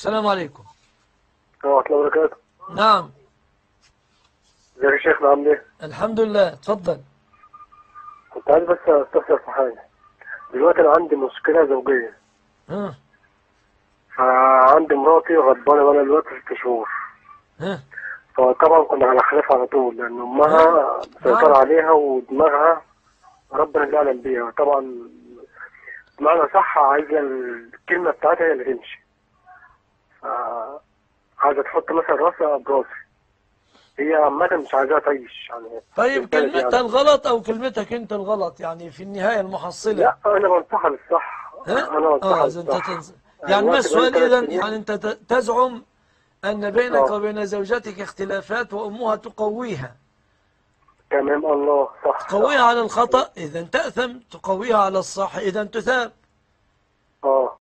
السلام عليكم ورحمة الله وبركاته نعم ازيك يا شيخنا عامل ايه؟ الحمد لله اتفضل كنت عايز بس استفسر في حاجة دلوقتي أنا عندي مشكلة زوجية ها فعندي مراتي غضبانة بقى دلوقتي ست شهور ها فطبعا كنا على خلاف على طول لأن أمها مسيطرة عليها ودماغها ربنا اللي أعلم بيها طبعا بمعنى صح عايزة الكلمة بتاعتها هي اللي تمشي ف عايزة تحط مثلا راسها براسي هي عامة مش عايزاها تعيش يعني طيب تنتهي كلمتها يعني. الغلط او كلمتك انت الغلط يعني في النهاية المحصلة لا أنا بنصحها للصح ها؟ أنا بنصحها اه إذا انت للصح تنز... يعني ما الوقت السؤال بين ثلاث اذا سنين. يعني انت ت- تزعم ان بينك آه. وبين زوجتك اختلافات وامها تقويها تمام الله صح تقويها على الخطأ اذا تأثم تقويها على الصح اذا تثاب اه